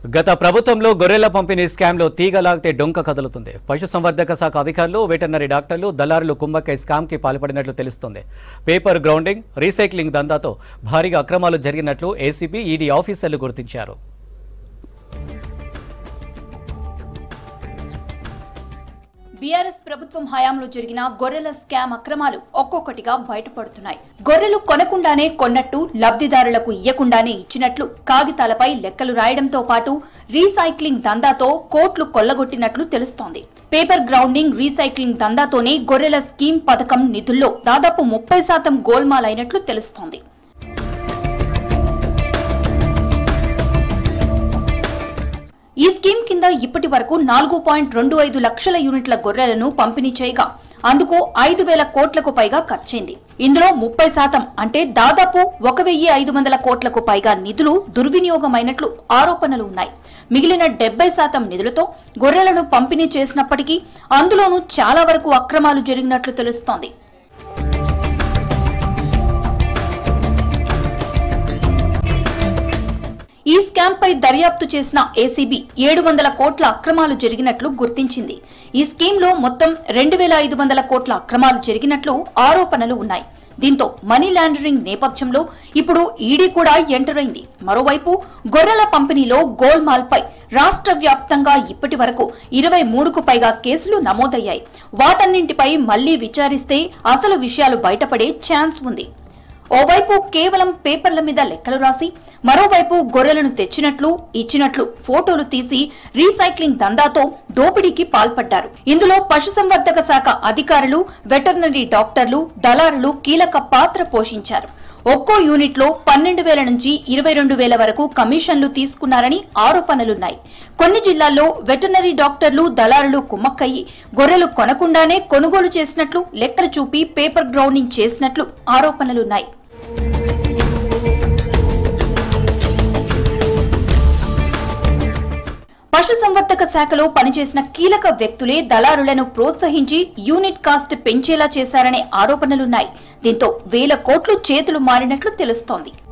గత ప్రభుత్వంలో గొర్రెల పంపిణీ స్కామ్లో తీగ లాగితే డొంక కదులుతుంది పశుసంవర్ధక శాఖ అధికారులు వెటర్నరీ డాక్టర్లు దళారులు కుమ్మక్కై స్కామ్కి పాల్పడినట్లు తెలుస్తుంది పేపర్ గ్రౌండింగ్ రీసైక్లింగ్ దందాతో భారీగా అక్రమాలు జరిగినట్లు ఏసీబీ ఈడీ ఆఫీసర్లు గుర్తించారు బీఆర్ఎస్ ప్రభుత్వం హయాంలో జరిగిన గొర్రెల స్కామ్ అక్రమాలు ఒక్కొక్కటిగా బయటపడుతున్నాయి గొర్రెలు కొనకుండానే కొన్నట్టు లబ్ధిదారులకు ఇయ్యకుండానే ఇచ్చినట్లు కాగితాలపై లెక్కలు రాయడంతో పాటు రీసైక్లింగ్ దందాతో కోట్లు కొల్లగొట్టినట్లు తెలుస్తోంది పేపర్ గ్రౌండింగ్ రీసైక్లింగ్ దందాతోనే గొర్రెల స్కీమ్ పథకం నిధుల్లో దాదాపు ముప్పై శాతం గోల్మాల్ అయినట్లు తెలుస్తోంది ఈ స్కీమ్ కింద ఇప్పటి వరకు నాలుగు పాయింట్ రెండు ఐదు లక్షల యూనిట్ల గొర్రెలను పంపిణీ చేయగా అందుకు ఐదు వేల కోట్లకు పైగా ఖర్చయింది ఇందులో ముప్పై శాతం అంటే దాదాపు ఒక వెయ్యి ఐదు వందల కోట్లకు పైగా నిధులు దుర్వినియోగమైనట్లు ఆరోపణలు ఉన్నాయి మిగిలిన డెబ్బై శాతం నిధులతో గొర్రెలను పంపిణీ చేసినప్పటికీ అందులోనూ చాలా వరకు అక్రమాలు జరిగినట్లు తెలుస్తోంది ఈ స్కామ్ పై దర్యాప్తు చేసిన ఏసీబీ ఏడు వందల కోట్ల అక్రమాలు జరిగినట్లు గుర్తించింది ఈ స్కీమ్ లో మొత్తం రెండు వేల ఐదు వందల కోట్ల అక్రమాలు జరిగినట్లు ఆరోపణలు ఉన్నాయి దీంతో మనీ లాండరింగ్ నేపథ్యంలో ఇప్పుడు ఈడీ కూడా ఎంటర్ అయింది మరోవైపు గొర్రెల పంపిణీలో గోల్మాల్ పై రాష్ట్ర వ్యాప్తంగా ఇప్పటి వరకు ఇరవై మూడుకు పైగా కేసులు నమోదయ్యాయి వాటన్నింటిపై మళ్లీ విచారిస్తే అసలు విషయాలు బయటపడే ఛాన్స్ ఉంది ఓవైపు కేవలం పేపర్ల మీద లెక్కలు రాసి మరోవైపు గొర్రెలను తెచ్చినట్లు ఇచ్చినట్లు ఫోటోలు తీసి రీసైక్లింగ్ దందాతో దోపిడీకి పాల్పడ్డారు ఇందులో పశుసంవర్ధక శాఖ అధికారులు వెటర్నరీ డాక్టర్లు దళారులు కీలక పాత్ర పోషించారు ఒక్కో యూనిట్ లో పన్నెండు వేల నుంచి ఇరవై రెండు వేల వరకు కమిషన్లు తీసుకున్నారని ఆరోపణలున్నాయి కొన్ని జిల్లాల్లో వెటర్నరీ డాక్టర్లు దళారులు కుమ్మక్కయ్యి గొర్రెలు కొనకుండానే కొనుగోలు చేసినట్లు లెక్కలు చూపి పేపర్ గ్రౌండింగ్ చేసినట్లు ఆరోపణలున్నాయి పశుసంవర్ధక శాఖలో పనిచేసిన కీలక వ్యక్తులే దళారులను ప్రోత్సహించి యూనిట్ కాస్ట్ పెంచేలా చేశారనే ఆరోపణలున్నాయి దీంతో వేల కోట్లు చేతులు మారినట్లు తెలుస్తోంది